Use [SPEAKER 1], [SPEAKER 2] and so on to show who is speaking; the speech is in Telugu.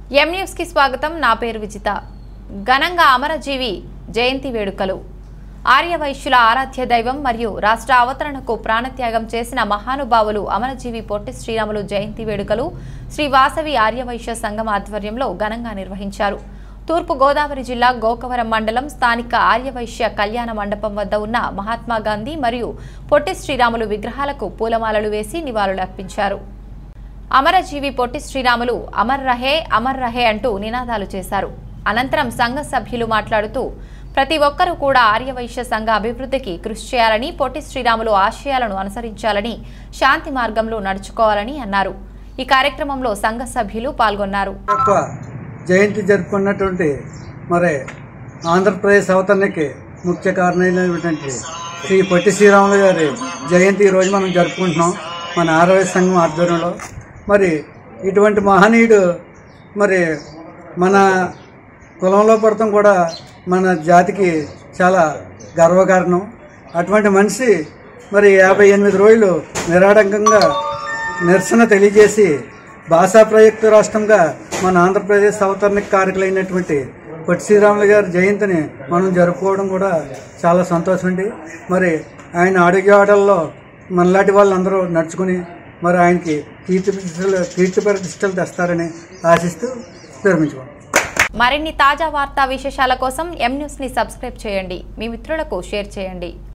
[SPEAKER 1] ఎం న్యూస్కి స్వాగతం నా పేరు విజిత ఘనంగా అమరజీవి జయంతి వేడుకలు ఆర్యవైశ్యుల ఆరాధ్య దైవం మరియు రాష్ట్ర అవతరణకు ప్రాణత్యాగం చేసిన మహానుభావులు అమరజీవి పొట్టి శ్రీరాములు జయంతి వేడుకలు శ్రీ వాసవి ఆర్యవైశ్య సంఘం ఆధ్వర్యంలో ఘనంగా నిర్వహించారు తూర్పు గోదావరి జిల్లా గోకవరం మండలం స్థానిక ఆర్యవైశ్య కళ్యాణ మండపం వద్ద ఉన్న మహాత్మా గాంధీ మరియు పొట్టి శ్రీరాములు విగ్రహాలకు పూలమాలలు వేసి నివాళులర్పించారు అమరజీవి పొట్టి శ్రీరాములు అమర్ రహే అమర్ రహే అంటూ నినాదాలు చేశారు అనంతరం సంఘ సభ్యులు మాట్లాడుతూ ప్రతి ఒక్కరూ కూడా ఆర్యవైశ్య సంఘ అభివృద్ధికి కృషి చేయాలని పొట్టి శ్రీరాములు ఆశయాలను అనుసరించాలని శాంతి మార్గంలో నడుచుకోవాలని అన్నారు ఈ కార్యక్రమంలో సంఘ సభ్యులు పాల్గొన్నారు
[SPEAKER 2] యొక్క జయంతి జరుపుకున్నటువంటి మరి ఆంధ్రప్రదేశ్ అవతరణకి ముఖ్య కారణమైనటువంటి శ్రీ పొట్టి శ్రీరాములు గారి జయంతి ఈరోజు మనం జరుపుకుంటున్నాం మన ఆరవై సంఘం ఆధ్వర్యంలో మరి ఇటువంటి మహనీయుడు మరి మన కులంలో పడటం కూడా మన జాతికి చాలా గర్వకారణం అటువంటి మనిషి మరి యాభై ఎనిమిది రోజులు నిరాడంకంగా నిరసన తెలియజేసి భాషా ప్రయుక్త రాష్ట్రంగా మన ఆంధ్రప్రదేశ్ అవతరణకి కారకులైనటువంటి పొట్టి శ్రీరాములు గారి జయంతిని మనం జరుపుకోవడం కూడా చాలా సంతోషం అండి మరి ఆయన అడుగు ఆటల్లో మనలాంటి వాళ్ళందరూ నడుచుకుని మరి ఆయనకి కీర్తి ప్రతిష్టలు కీర్తి ప్రతిష్టలు తెస్తారని ఆశిస్తూ విరమించుకోండి
[SPEAKER 1] మరిన్ని తాజా వార్తా విశేషాల కోసం ఎం న్యూస్ని సబ్స్క్రైబ్ చేయండి మీ మిత్రులకు షేర్ చేయండి